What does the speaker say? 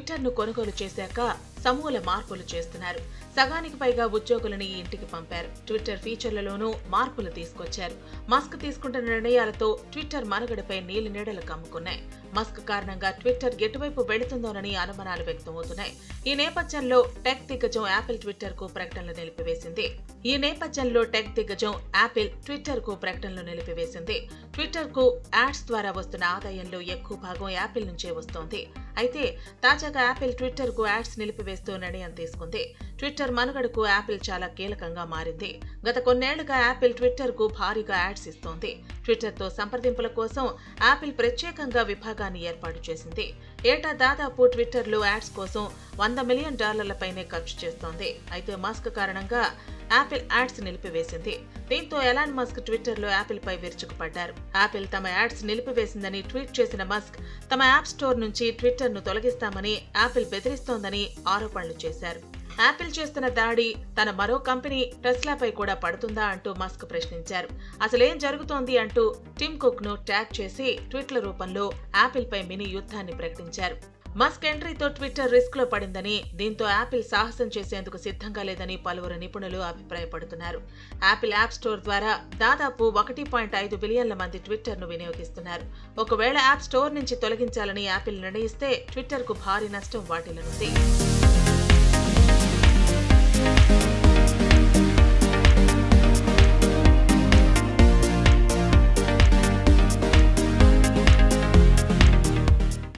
ట్విట్టర్ను కొనుగోలు చేశాక సమూల మార్పులు చేస్తున్నారు సగానికి పైగా ఉద్యోగులని ఈ ఇంటికి పంపారు ట్విట్టర్ ఫీచర్లలోనూ మార్పులు తీసుకొచ్చారు మస్క్ తీసుకుంటున్న నిర్ణయాలతో ట్విట్టర్ మనుగడపై నీలి నీడలు కమ్ముకున్నాయి మస్క్ కారణంగా ట్విట్టర్ ఎటువైపు వెళుతుందోనని అనుమానాలు వ్యక్తమవుతున్నాయి ఈ నేపథ్యంలో టెక్ దిగ్గజం యాపిల్ ట్విట్టర్ కు ప్రకటనలు నిలిపివేసింది ఈ నేపథ్యంలో టెక్ దిగ్గజం యాపిల్ ట్విట్టర్ కు ప్రకటనలు నిలిపివేసింది ట్విట్టర్ కు యాడ్స్ ద్వారా వస్తున్న ఆదాయంలో ఎక్కువ భాగం యాపిల్ నుంచే వస్తోంది అయితే తాజాగా యాపిల్ ట్విట్టర్ కు యాడ్స్ నిలిపివేస్తూ నిర్ణయం తీసుకుంది ట్విట్టర్ మనుగడకు యాపిల్ చాలా కీలకంగా మారింది గత కొన్నేళ్లుగా యాపిల్ ట్విట్టర్ కు భారీగా యాడ్స్ ఇస్తోంది ట్విట్టర్ తో సంప్రదింపుల కోసం యాపిల్ ప్రత్యేకంగా విభాగాన్ని ఏర్పాటు చేసింది ఏటా దాదాపు ట్విట్టర్ లో యాడ్స్ కోసం వంద మిలియన్ డాలర్లపైనే ఖర్చు చేస్తోంది అయితే మస్క్ కారణంగా యాపిల్ యాడ్స్ నిలిపివేసింది దీంతో ఎలాన్ మస్క్ ట్విట్టర్ లో యాపిల్ పై విరుచుకుపడ్డారు యాపిల్ తమ యాడ్స్ నిలిపివేసిందని ట్వీట్ చేసిన మస్క్ తమ యాప్ స్టోర్ నుంచి ట్విట్టర్ ను తొలగిస్తామని యాపిల్ బెదిరిస్తోందని ఆరోపణలు చేశారు యాపిల్ చేస్తున్న దాడి తన మరో కంపెనీ టెస్లాపై కూడా పడుతుందా అంటూ మస్క్ ప్రశ్నించారు అసలేం జరుగుతోంది అంటూ టిమ్ కుక్ ను ట్యాగ్ చేసి ట్వీట్ల రూపంలో యాపిల్ పై మినీ యుద్ధాన్ని ప్రకటించారు మస్క్ ఎంట్రీతో ట్విట్టర్ రిస్క్ లో పడిందని దీంతో యాపిల్ సాహసం చేసేందుకు సిద్ధంగా లేదని పలువురు నిపుణులు అభిప్రాయపడుతున్నారు యాపిల్ యాప్ స్టోర్ ద్వారా దాదాపు ఒకటి పాయింట్ ఐదు బిలియన్ల మంది ట్విట్టర్ ను వినియోగిస్తున్నారు ఒకవేళ యాప్ స్టోర్ నుంచి తొలగించాలని యాపిల్ నిర్ణయిస్తే ట్విట్టర్ కు భారీ నష్టం వాటిల్లనుంది